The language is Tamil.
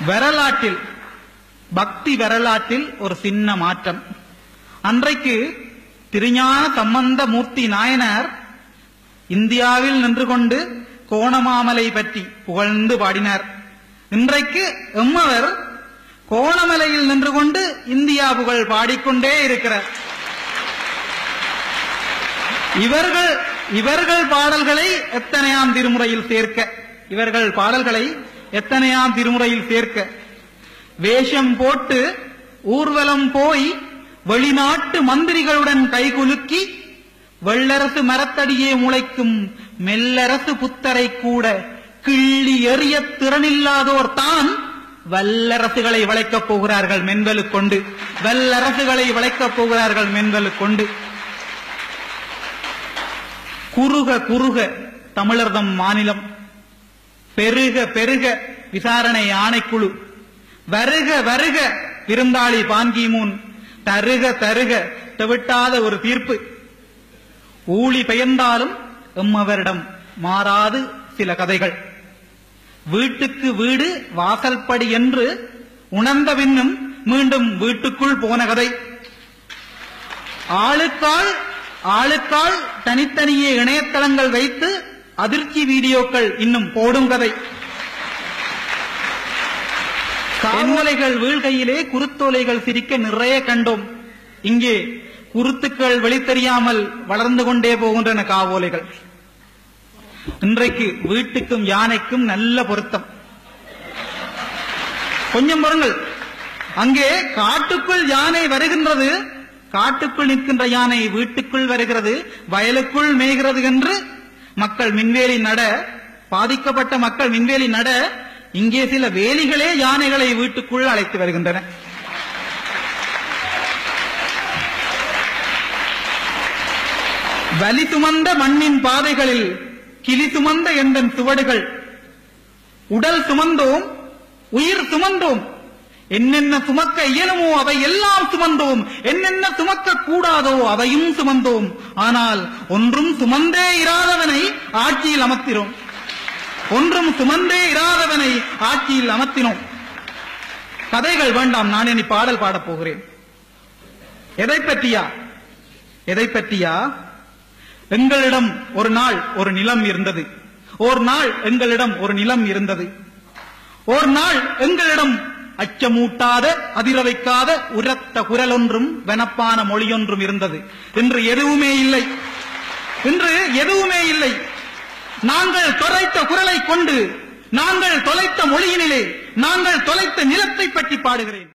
வரலாற்றில் பக்தி வரலாற்றில் ஒரு சின்ன மாற்றம் அன்றைக்கு திருஞான சம்பந்த மூர்த்தி நாயனார் இந்தியாவில் நின்று கொண்டு கோணமாமலை பற்றி புகழ்ந்து பாடினார் இன்றைக்கு எம்மவர் கோணமலையில் நின்று கொண்டு இந்தியா புகழ் பாடிக்கொண்டே இருக்கிறார் இவர்கள் இவர்கள் பாடல்களை எத்தனையாம் திருமுறையில் சேர்க்க இவர்கள் பாடல்களை எத்தனையாம் திருமுறையில் சேர்க்க வேஷம் போட்டு ஊர்வலம் போய் வெளிநாட்டு மந்திரிகளுடன் கைகுலுக்கி வெள்ளரசு மரத்தடியே முளைக்கும் மெல்லரசு புத்தரை கூட கிள்ளி எறிய திறனில்லாதோர் தான் வல்லரசுகளை வளைக்கப் போகிறார்கள் மென்வலு கொண்டு வல்லரசுகளை வளைக்கப் போகிறார்கள் மென்வலு கொண்டு குறுக குறுக தமிழர்தம் மாநிலம் பெருக பெருக விசாரணை ஆணைக்குழு வருக வருக விருந்தாளி பான்கிமூன் தருக தருக தவிட்டாத ஒரு தீர்ப்பு ஊழி பெயர்ந்தாலும் எம்மவரிடம் மாறாது சில கதைகள் வீட்டுக்கு வீடு வாசல்படி என்று உணர்ந்த பின்னும் மீண்டும் வீட்டுக்குள் போன கதை ஆளுக்காள் ஆளுக்காள் தனித்தனியே இணையதளங்கள் வைத்து அதிர்ச்சி வீடியோக்கள் இன்னும் போடும் கதை காவலைகள் வீழ்கையிலே குருத்தோலைகள் சிரிக்க நிறைய கண்டோம் இங்கே குருத்துக்கள் வெளித்தெரியாமல் வளர்ந்து கொண்டே போகின்றன காவோலைகள் இன்றைக்கு வீட்டுக்கும் யானைக்கும் நல்ல பொருத்தம் கொஞ்சம் பாருங்கள் அங்கே காட்டுக்குள் யானை வருகின்றது காட்டுக்குள் நிற்கின்ற யானை வீட்டுக்குள் வருகிறது வயலுக்குள் மேய்கிறது என்று மக்கள் மின்வேலி நட பாதிக்கப்பட்ட மக்கள் மின்வேலி நட இங்கே சில வேலிகளே யானைகளை வீட்டுக்குள் அழைத்து வருகின்றன வலி சுமந்த மண்ணின் பாதைகளில் கிளி சுமந்த எந்தன் சுவடுகள் உடல் சுமந்தோம் உயிர் சுமந்தோம் என்னென்ன சுமக்க இயலுமோ அவை எல்லாம் சுமந்தோம் என்னென்ன சுமக்க கூடாதோ அவையும் சுமந்தோம் ஆனால் ஒன்றும் சுமந்தே இராதவனை ஆட்சியில் அமர்த்தினோம் ஒன்றும் சுமந்தே இராதவனை ஆட்சியில் அமர்த்தினோம் கதைகள் வேண்டாம் நான் இனி பாடல் பாடப் போகிறேன் எதை பற்றியா எதை பற்றியா எங்களிடம் ஒரு நாள் ஒரு நிலம் இருந்தது ஒரு நாள் எங்களிடம் ஒரு நிலம் இருந்தது ஒரு நாள் எங்களிடம் அச்சமூட்டாத அதிர வைக்காத உரத்த குரல் ஒன்றும் வெனப்பான மொழியொன்றும் இருந்தது இன்று எதுவுமே இல்லை இன்று எதுவுமே இல்லை நாங்கள் தொலைத்த குரலை கொண்டு நாங்கள் தொலைத்த மொழியினிலே நாங்கள் தொலைத்த நிலத்தை பற்றி பாடுகிறேன்